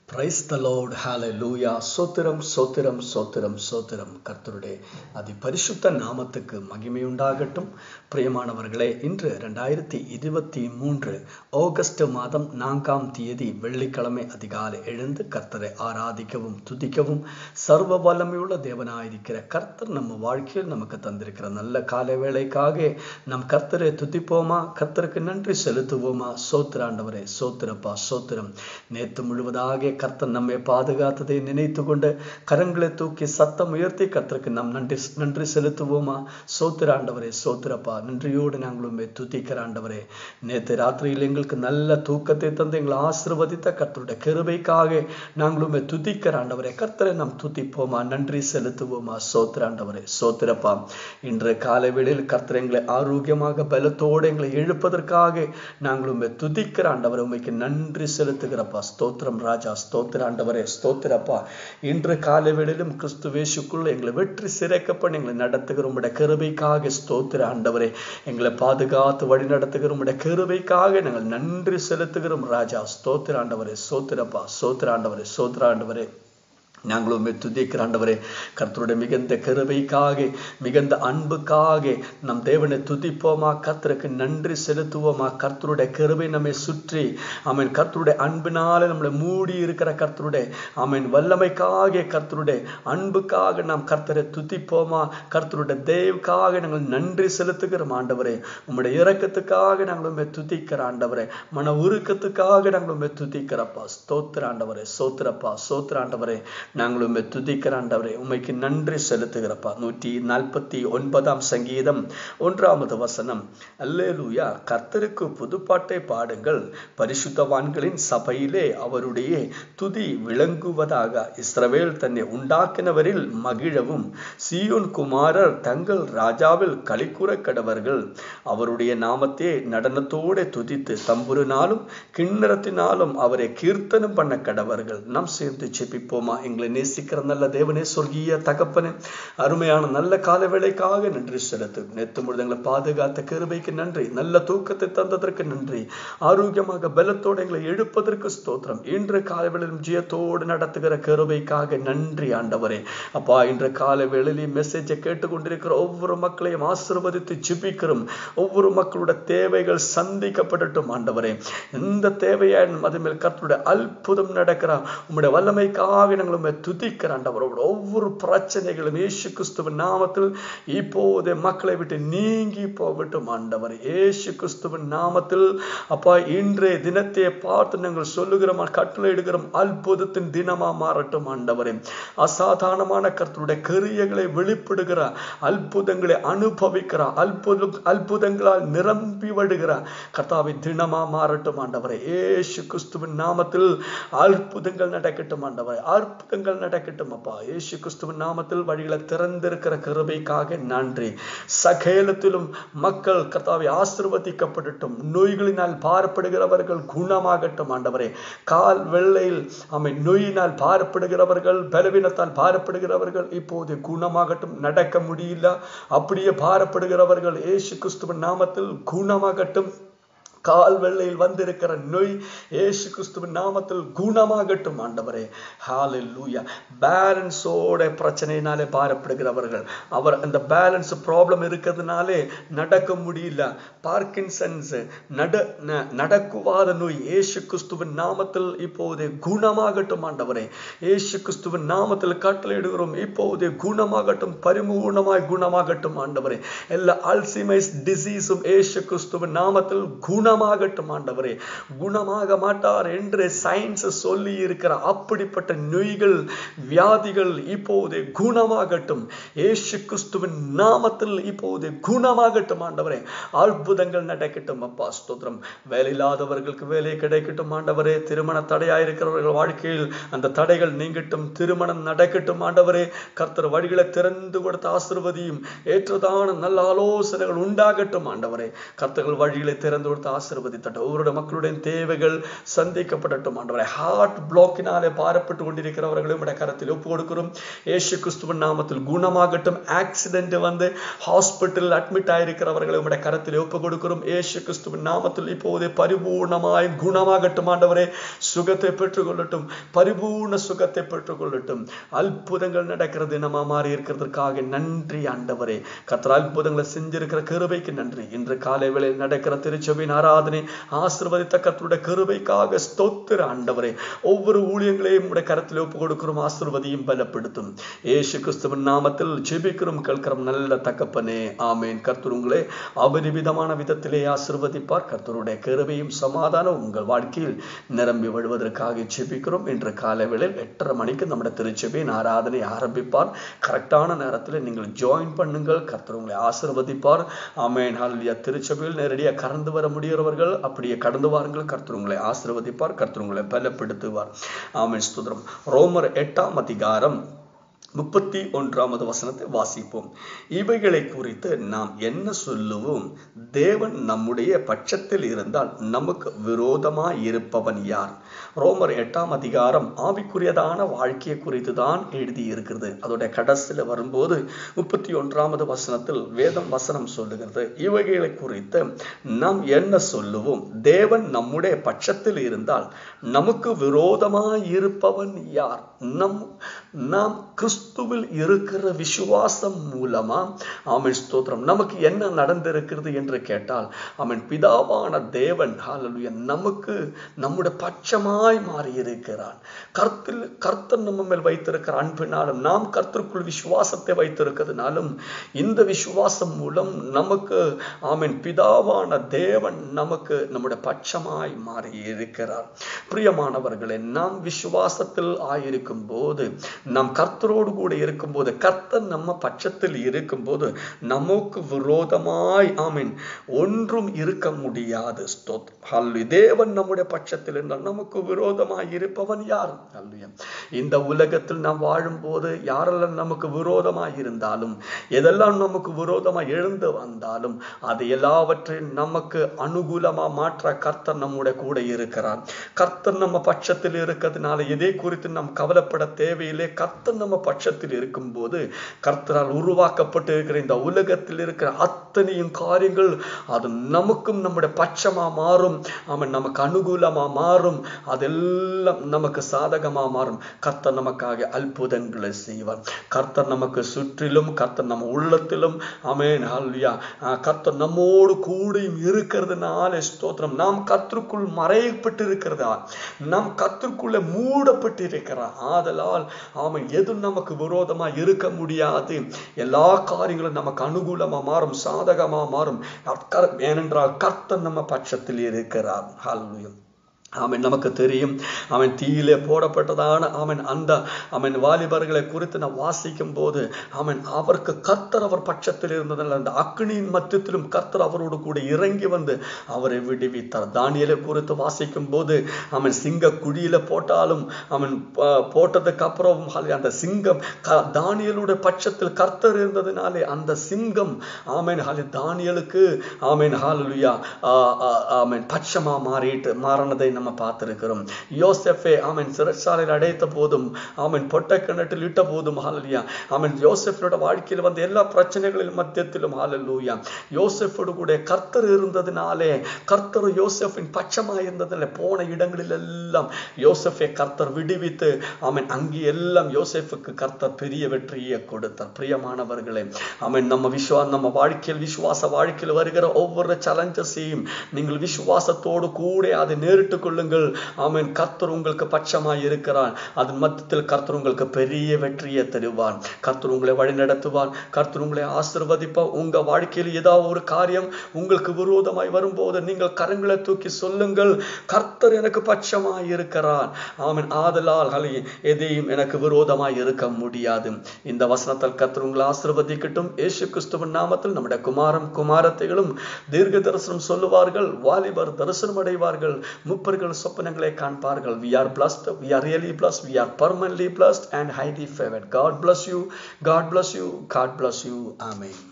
praise the load ஹாலே லூயா சோத்திரம் சோத்திரம் சோத்திரம் சோத்திரம் கர்த்தருடைய அதி பரிசுத்த நாமத்துக்கு மகிமையுண்டாகட்டும் பிரியமானவர்களே இன்று ரெண்டாயிரத்தி இருபத்தி மூன்று ஆகஸ்ட் மாதம் நான்காம் தேதி வெள்ளிக்கிழமை அதிகாலை எழுந்து கர்த்தரை ஆராதிக்கவும் துதிக்கவும் சர்வ வல்லமையுள்ள தேவனாயிருக்கிற கர்த்தர் நம்ம வாழ்க்கையில் நமக்கு தந்திருக்கிற நல்ல கால வேலைக்காக நம் கர்த்தரை துதிப்போமா கர்த்தருக்கு நன்றி செலுத்துவோமா சோத்திராண்டவரே சோத்திரப்பா சோத்திரம் நேற்று முழுவதாக கர்த்தர் நம்மை பாதுகாத்ததை நினைத்து கொண்டு கரங்களை தூக்கி சத்தம் உயர்த்தி கர்த்தருக்கு நம் நன்றி நன்றி செலுத்துவோமா சோத்திராண்டவரே சோத்திரப்பா நன்றியோடு நாங்கள் உண்மை துதிக்கிற ஆண்டவரே நேற்று ராத்திரியில் எங்களுக்கு நல்ல தூக்கத்தை தந்து எங்களை ஆசிர்வதித்த கர்த்தருடைய கிருபைக்காக நாங்கள் உண்மை துதிக்கிற ஆண்டவரே கர்த்தரை நாம் துதிப்போமா நன்றி செலுத்துவோமா சோத்திராண்டவரே சோத்திரப்பா இன்று காலை வேளையில் கர்த்தர் எங்களை ஆரோக்கியமாக பலத்தோடு எங்களை எழுப்பதற்காக நாங்கள் உண்மை துதிக்கிற ஆண்டவரை உண்மைக்கு நன்றி செலுத்துகிறப்பா ஸ்தோத்திரம் ராஜா ஸ்தோத்திர ஆண்டவரே ஸ்தோத்திரப்பா இன்று காலை வேளையிலும் கிறிஸ்துவேஷுக்குள் எங்களை வெற்றி சிறைக்க பண்ணி எங்களை நடத்துகிற உங்களுடைய கிருபைக்காக ஸ்தோத்திர ஆண்டவரே எங்களை பாதுகாத்து வழி நடத்துகிற உங்களுடைய கிருபைக்காக நாங்கள் நன்றி செலுத்துகிறோம் ராஜா ஸ்தோத்திர ஆண்டவரே சோத்திரப்பா சோத்திர ஆண்டவரே சோத்திர ஆண்டவரே நாங்களும் துதிக்கிற ஆண்டவரே கர்த்தருடைய மிகுந்த கருவைக்காக மிகுந்த அன்புக்காக நம் தேவனை துதிப்போமா கர்த்தருக்கு நன்றி செலுத்துவோமா கர்த்தருடைய கருவை நம்மை சுற்றி அவன் கர்த்தருடைய அன்பினால நம்மளை மூடி இருக்கிற கர்த்தருடைய அவன் வல்லமைக்காக கர்த்தருடைய அன்புக்காக நாம் கர்த்தரை துதிப்போமா கர்த்தருடைய தேவுக்காக நாங்கள் நன்றி செலுத்துகிறோம் ஆண்டவரே உம்முடைய இறக்கத்துக்காக நாங்கள் உண்மை துதிக்கிற ஆண்டவரே மன உருக்கத்துக்காக நாங்கள் உண்மை துதிக்கிறப்பா ஸ்தோத்திர ஆண்டவரே சோத்திரப்பா சோத்திர ஆண்டவரே நாங்கள் உண்மை துதிக்கிற ஆண்டவரே உண்மைக்கு நன்றி செலுத்துகிறப்பா நூற்றி நாற்பத்தி ஒன்பதாம் சங்கீதம் ஒன்றாவது வசனம் அல்லேலூயா கர்த்தருக்கு புதுப்பாட்டை பாடுங்கள் பரிசுத்தவான்களின் சபையிலே அவருடைய துதி விளங்குவதாக இஸ்ரவேல் தன்னை உண்டாக்கினவரில் மகிழவும் சியோன் குமாரர் தங்கள் ராஜாவில் களிக்கூற கடவர்கள் அவருடைய நாமத்தை நடனத்தோடு துதித்து தம்புரினாலும் கிண்ணறத்தினாலும் அவரை கீர்த்தனம் பண்ண கடவர்கள் நாம் சேர்ந்து செபிப்போமா எங்களை நேசிக்கிற நல்ல தேவனே சொல்கிய தகப்பனே அருமையான நல்ல கால வேலைக்காக நன்றி செலுத்து நேற்று முழுது எங்களை பாதுகாத்த கிருபைக்கு நன்றி நல்ல தூக்கத்தை தந்ததற்கு நன்றி ஆரோக்கியமாக பலத்தோடு எங்களை எழுப்பதற்கு ஸ்தோத்திரம் இன்று காலவேளையிலும் ஜியத்தோடு நடத்துகிற கிருபைக்காக நன்றி ஆண்டவரே அப்பா இன்று கால வேளையிலும் மெசேஜை கேட்டுக்கொண்டிருக்கிற ஒவ்வொரு மக்களையும் ஆசிர்வதித்து ஜிபிக்கிறோம் ஒவ்வொரு மக்களோட தேவைகள் சந்திக்கப்படட்டும் ஆண்டவரே எந்த தேவையான மதமேல் கர்த்தருடைய அற்புதம் நடக்கிறா உங்களுடைய வல்லமைக்காக நாங்கள் உண்மை துதிக்கிற ஆண்டவரோட ஒவ்வொரு பிரச்சனைகளும் இயேசு கிறிஸ்துவின் நாமத்தில் இப்போதே மக்களை விட்டு நீங்கி போகட்டும் ஆண்டவர் இயேசு கிறிஸ்துவின் நாமத்தில் அப்பா இன்றைய தினத்தை பார்த்து நாங்கள் சொல்லுகிறோம் கட்டளை எடுக்கிறோம் அற்புதத்தின் தினமா மாறட்டும் ஆண்டவரே அசாதாரணமான கர்த்தருடைய கரியங்களை வெளிப்படுகிற அற்புதங்களை அனுபவிக்கிற அற்புதம் அற்புதங்களால் நிரம்பி வடுகிற கர்த்தாவின் தினமா மாறட்டும் ஆண்டவரே ஏசு கிறிஸ்துவின் நாமத்தில் அற்புதங்கள் நடக்கட்டும் ஆண்டவரே அற்புதங்கள் நடக்கட்டும் அப்பா ஏசு கிறிஸ்துவின் நாமத்தில் வழிகளை திறந்திருக்கிற கருவைக்காக நன்றி சகேலத்திலும் மக்கள் கர்த்தாவை ஆசிர்வதிக்கப்படட்டும் நோய்களினால் பார்ப்படுகிறவர்கள் குணமாகட்டும் ஆண்டவரே கால் வெள்ளையில் அமை நோயினால் பார்ப்படுகிறவர்கள் பலவீனத்தால் பாரப்படுகிறவர்கள் இப்போது குணமாகட்டும் நடக்க முடியல அப்படியே பாரப்படுகிறவர்கள் ஏசு கிறிஸ்துவின் நாமத்தில் குணமாகட்டும் கால் வெள்ளையில் வந்திருக்கிற நோய் ஏசு கிறிஸ்துவின் நாமத்தில் குணமாகட்டும் ஆண்டவரே ஹாலில் லூயா பேலன்ஸோட பிரச்சனையினாலே பாரப்படுகிறவர்கள் அவர் அந்த பேலன்ஸ் ப்ராப்ளம் இருக்கிறதுனாலே நடக்க முடியல பார்க்கின்சன்ஸ் நட நடக்குவாத நோய் ஏசு கிறிஸ்துவின் நாமத்தில் இப்போதே குணமாகட்டும் ஆண்டவரே ஏசு கிறிஸ்துவின் நாமத்தில் கட்டளையிடுகிறோம் இப்போதே குணமாகட்டும் பரிமூர்ணமாய் குணமாகட்டும் ஆண்டவரே எல்லா அல்சிமைஸ் டிசீஸும் ஏசு கிறிஸ்துவின் நாமத்தில் குண குணமாகட்டும் ஆண்டவரே குணமாக மாட்டார் என்று சயின்ஸ் சொல்லி இருக்கிற அப்படிப்பட்ட நோய்கள் வியாதிகள் இப்போது குணமாகட்டும் ஏசு கிறிஸ்துவின் நாமத்தில் இப்போது குணமாகட்டும் ஆண்டவரே அற்புதங்கள் நடக்கட்டும் அப்பா ஸ்தோத்திரம் வேலை இல்லாதவர்களுக்கு வேலை கிடைக்கட்டும் ஆண்டவரே திருமண தடையாயிருக்கிறவர்கள் வாழ்க்கையில் அந்த தடைகள் நீங்கட்டும் திருமணம் நடக்கட்டும் ஆண்டவரே கர்த்தர் வழிகளை திறந்து கொடுத்த ஆசிர்வதியும் ஏற்றதான நல்ல ஆலோசனைகள் உண்டாகட்டும் ஆண்டவரே கர்த்தர்கள் வழிகளை திறந்து கொடுத்த ஆசீர்வதித்தட்டும் ஒவ்வொரு மக்களுடைய தேவைகள் சந்திக்கப்படட்டும் ஆண்டவரை ஹார்ட் பிளாக்கினாலே பாரப்பட்டு கொண்டிருக்கிறவர்களையும் உடைய கரத்தில் ஒப்பு கொடுக்கிறோம் ஏசு கிறிஸ்துவின் நாமத்தில் குணமாகட்டும் ஆக்சிடென்ட் வந்து ஹாஸ்பிட்டல் அட்மிட் ஆயிருக்கிறவர்களை உடைய கரத்தில் ஒப்பு கொடுக்கிறோம் ஏசு கிறிஸ்துவின் நாமத்தில் இப்போதே பரிபூர்ணமாய் குணமாகட்டும் ஆண்டவரே சுகத்தை பெற்றுக்கொள்ளட்டும் பரிபூர்ண சுகத்தை பெற்றுக்கொள்ளட்டும் அற்புதங்கள் நடக்கிற தினமா மாறி இருக்கிறதுக்காக நன்றி ஆண்டவரே கத்திர அற்புதங்களை செஞ்சிருக்கிற கிருபைக்கு நன்றி இன்று காலை வேளையில் நடக்கிற திருச்சபையின் ஆராதனை ஆசிர்வதித்த கத்தருடைய கிருபைக்காக ஸ்தோத்திர ஆண்டவரே ஒவ்வொரு ஊழியங்களையும் உடைய கரத்தில் ஒப்பு கொடுக்கிறோம் ஆசிர்வதியும் பலப்படுத்தும் ஏசு கிறிஸ்துவின் நாமத்தில் ஜெபிக்கிறோம் கேட்கிறோம் நல்ல தகப்பனே ஆமேன் கர்த்தர் உங்களை அபரிவிதமான விதத்திலே ஆசிர்வதிப்பார் கர்த்தருடைய கிருபையும் சமாதானம் உங்கள் வாழ்க்கையில் நிரம்பி விழுவதற்காக ஜெபிக்கிறோம் இன்று காலை வேளையில் எட்டரை மணிக்கு நம்முடைய திருச்சபையின் ஆராதனை ஆரம்பிப்பார் கரெக்டான நேரத்தில் நீங்கள் ஜாயின் பண்ணுங்கள் கர்த்தர் உங்களை ஆசிர்வதிப்பார் ஆமேன் ஹல்லியா திருச்சபையில் நேரடியாக கடந்து வர முடிகிறவர்கள் அப்படியே கடந்து வாருங்கள் கர்த்தர் உங்களை ஆசிர்வதிப்பார் கர்த்தர் உங்களை பலப்படுத்துவார் ஆமேன் ஸ்துதிரம் ரோமர் எட்டாம் அதிகாரம் முப்பத்தி ஒன்றாவது வசனத்தை வாசிப்போம் இவைகளை குறித்து நாம் என்ன சொல்லுவோம் தேவன் நம்முடைய பட்சத்தில் இருந்தால் நமக்கு விரோதமாய் இருப்பவன் யார் ரோமர் எட்டாம் அதிகாரம் ஆவிக்குரியதான வாழ்க்கையை குறித்து தான் எழுதி இருக்கிறது அதோட கடைசியில் வரும்போது முப்பத்தி ஒன்றாவது வசனத்தில் வேதம் வசனம் சொல்லுகிறது இவைகளை குறித்து நாம் என்ன சொல்லுவோம் தேவன் நம்முடைய பட்சத்தில் இருந்தால் நமக்கு விரோதமாய் இருப்பவன் யார் நம் நாம் கிறிஸ்துவில் இருக்கிற விசுவாசம் மூலமா ஆமன் ஸ்தோத்திரம் நமக்கு என்ன நடந்திருக்கிறது என்று கேட்டால் அவன் பிதாவான தேவன் ஹalleluya நமக்கு நம்முடைய பட்சமாய் மாறி இருக்கிறான் கர்த்தில் கர்த்தர் நம்ம மேல் வைத்திருக்கிற அன்பினாலும் நாம் கர்த்தருக்குள் விசுவாசத்தை வைத்திருக்கிறதுனாலும் இந்த விசுவாசம் மூலம் நமக்கு ஆமீன் பிதாவான தேவன் நமக்கு நம்முடைய பட்சமாய் மாறி இருக்கிறார் பிரியமானவர்களே நாம் விசுவாசத்தில் ஆயிருக்கும் போது நாம் கர்த்தரோடு கூட இருக்கும்போது கர்த்தர் நம்ம பட்சத்தில் இருக்கும்போது நமக்கு விரோதமாய் ஆமீன் ஒன்றும் இருக்க முடியாது ஹல்லு தேவன் நம்முடைய பட்சத்தில் இருந்தால் நமக்கு விரோதமாய் இருப்பவன் யார் ஹல்லுயா இந்த உலகத்தில் நாம் வாழும்போது யாரெல்லாம் நமக்கு விரோதமாய் இருந்தாலும் எதெல்லாம் நமக்கு விரோதமாய் எழுந்து வந்தாலும் அது எல்லாவற்றையும் நமக்கு அனுகூலமா மாற்ற கர்த்தர் நம்முடைய கூட இருக்கிறார் கர்த்தர் நம்ம பட்சத்தில் இருக்கிறதுனால எதை குறித்து நாம் கவலைப்பட தேவையில்லை கர்த்தர் நம்ம பட்சத்தில் இருக்கும்போது கர்த்தரால் உருவாக்கப்பட்டு இருக்கிற இந்த உலகத்தில் இருக்கிற அத்தனையும் காரியங்கள் அது நமக்கும் நம்முடைய பட்சமா மாறும் அவன் நமக்கு அனுகூலமா மாறும் அதெல்லாம் நமக்கு சாதகமா மாறும் கர்த்தர் நமக்காக அற்புதங்களை செய்வார் கர்த்தர் நமக்கு சுற்றிலும் கர்த்தர் நம்ம உள்ளத்திலும் அமேன் ஹல்வியா கர்த்தர் நம்மோடு கூடியும் இருக்கிறதுனால ஸ்தோத்திரம் நாம் கர்த்தருக்குள் மறையப்பட்டு இருக்கிறதா நாம் கர்த்தருக்குள்ள மூடப்பட்டு இருக்கிறார் ஆதலால் அவன் எது நமக்கு விரோதமா இருக்க முடியாது எல்லா காரியங்களும் நமக்கு அனுகூலமா மாறும் சாதகமா மாறும் ஏனென்றால் கர்த்தர் நம்ம பட்சத்தில் இருக்கிறார் ஹல்லுயம் அவன் நமக்கு தெரியும் அவன் தீயிலே போடப்பட்டதான அவன் அந்த அவன் வாலிபர்களை குறித்து நான் வாசிக்கும் போது அவன் அவருக்கு கர்த்தர் அவர் பட்சத்தில் இருந்ததில் அந்த அக்னியின் மத்தியத்திலும் கர்த்தர் அவரோடு கூட இறங்கி வந்து அவரை விடுவித்தார் தானியலை குறித்து வாசிக்கும் போது அவன் சிங்க குழியில போட்டாலும் அவன் போட்டதுக்கு அப்புறம் அந்த சிங்கம் தானியலுடைய பட்சத்தில் கர்த்தர் இருந்ததினாலே அந்த சிங்கம் ஆமேன் ஹாலி தானியலுக்கு ஆமேன் ஹாலுயா ஆமேன் பட்சமா மாறிட்டு மாறினதை நம்ம பார்த்திருக்கிறோம் யோசெஃபே அவன் சிறைச்சாலையில் அடைத்த போதும் அவன் பொட்ட கிணற்றில் இட்ட போதும் ஹாலலியா அவன் யோசெஃபனோட வாழ்க்கையில் வந்த எல்லா பிரச்சனைகளின் மத்தியத்திலும் ஹாலலூயா யோசெஃபோடு கூட கர்த்தர் இருந்ததுனாலே கர்த்தர் யோசெஃபின் பட்சமாக இருந்ததில்லை போன இடங்களில் எல்லாம் யோசெஃபை கர்த்தர் விடுவித்து அவன் அங்கே எல்லாம் யோசெஃபுக்கு கர்த்தர் பெரிய வெற்றியை கொடுத்தார் பிரியமானவர்களே அவன் நம்ம விஸ்வா நம்ம வாழ்க்கையில் விசுவாச வாழ்க்கையில் வருகிற ஒவ்வொரு சேலஞ்சஸையும் நீங்கள் விசுவாசத்தோடு கூட அதை நேரிட்டு கொள்ளுங்கள் ஆமீன் கர்த்தர் உங்களுக்கு பட்சமாய் இருக்கிறான் அதன் மத்தியில் கர்த்தர் உங்களுக்கு பெரிய வெற்றியை தருவான் கர்த்தர் உங்களை வழி நடத்துவான் கர்த்தர் உங்களை ஆசிர்வதிப்பான் உங்க வாழ்க்கையில் ஏதாவது ஒரு காரியம் உங்களுக்கு விரோதமாய் வரும்போது நீங்கள் கரங்களை தூக்கி சொல்லுங்கள் கர்த்தர் எனக்கு பட்சமாய் இருக்கிறான் ஆமீன் ஆதலால் ஹலி எதையும் எனக்கு விரோதமாய் இருக்க முடியாது இந்த வசனத்தில் கர்த்தர் உங்களை ஆசிர்வதிக்கட்டும் இயேசு கிறிஸ்துவின் நாமத்தில் நம்முடைய குமாரம் குமாரத்தைகளும் தீர்க்க தரிசனம் சொல்லுவார்கள் வாலிபர் தரிசனம் அடைவார்கள் முப்பர்கள் சொப்பனங்களை காண்பார்கள் we are blessed we are really blessed we are permanently blessed and highly favored god bless you god bless you god bless you amen